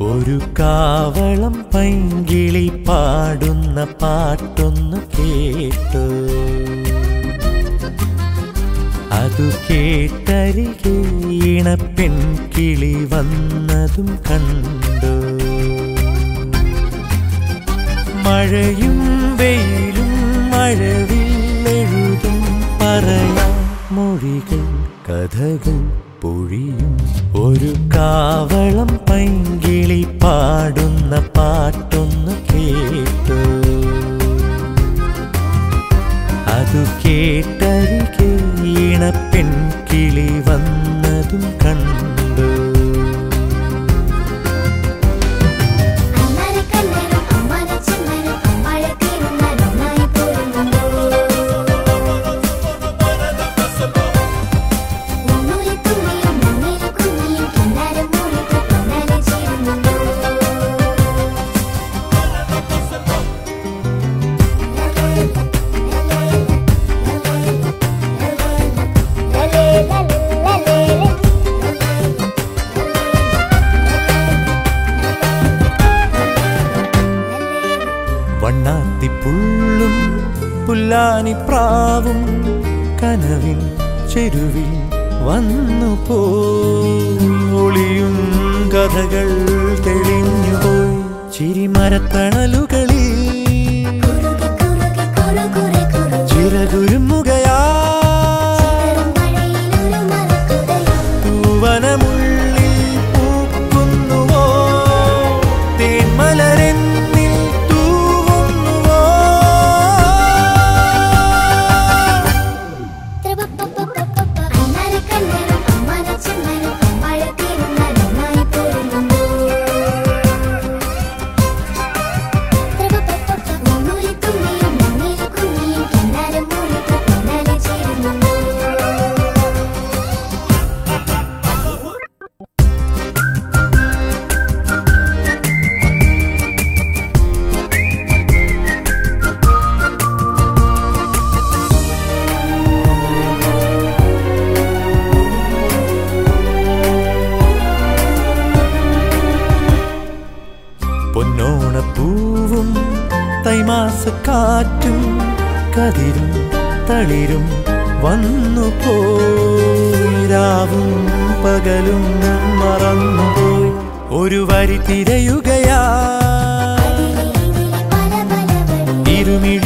ഒരു കാവളം പൈങ്കിളി പാടുന്ന പാട്ടൊന്നു കേട്ടു അതു കേട്ടരികെ ഇണപ്പെൺ കിളി വന്നതും കണ്ടു മഴയും വെയിലും മഴവില്ലെഴുതും പറയാ മൊഴികൾ കഥകൾ പൊഴിയും ഒരു കാവളം പൈങ്കിളി പാടുന്ന പാട്ടൊന്നു കേട്ടു അതു കേട്ടരികെ ഇണപ്പെൺ കിളി വന്നതും കണ്ടു അന്നാരെ കണ്ണനും അമ്മാനെ ചെമ്മനും മഴ തീരുന്നതൊന്നായി പോരുന്നുണ്ടോ മുന്നൂരി തുള്ളിയും മുന്നേരി കുഞ്ഞിയും കിന്നാരം മൂടിയിട്ട് പൊന്നാലെ ചേരുന്നുണ്ടോ വണ്ണാത്തിപ്പുള്ളും പുല്ലാനിപ്രാവും കനവിൻ ചെരുവിൽ വന്നു പോയി ഒളിയും കഥകൾ തെളിഞ്ഞുപോയി ചിരിമരത്തണലുകളിൽ കുറുകെ കുറുകെ കുറു കുറെ കുറു ചിറകുരുമുകയാ ചിതറും മഴയിലൊരു മറക്കുതയോ പൂവനമുള്ളിൽ പൂക്കുന്നുവോ തേന്മലരെന്നിൽ തൂവുന്നുവോ അന്നാരെ കണ്ണനും അമ്മാനെ ചെമ്മനും മഴ തീരുന്നതൊന്നായി പോരുന്നുണ്ടോ മുന്നൂരി തുള്ളിയും മുന്നേരി കുഞ്ഞിയും കിന്നാരം മൂടിയിട്ട് പൊന്നാലെ ചേരുന്നുണ്ടോ പൊന്നോണപ്പൂവും തൈമാസക്കാറ്റും കതിരും തളിരും വന്നു പോയിരാവും പകലും മറന്നുപോയി ഒരു വരി തിരയുകയാ അതിലെ ഇതിലെ പല പല വഴി ഇരുമിഴി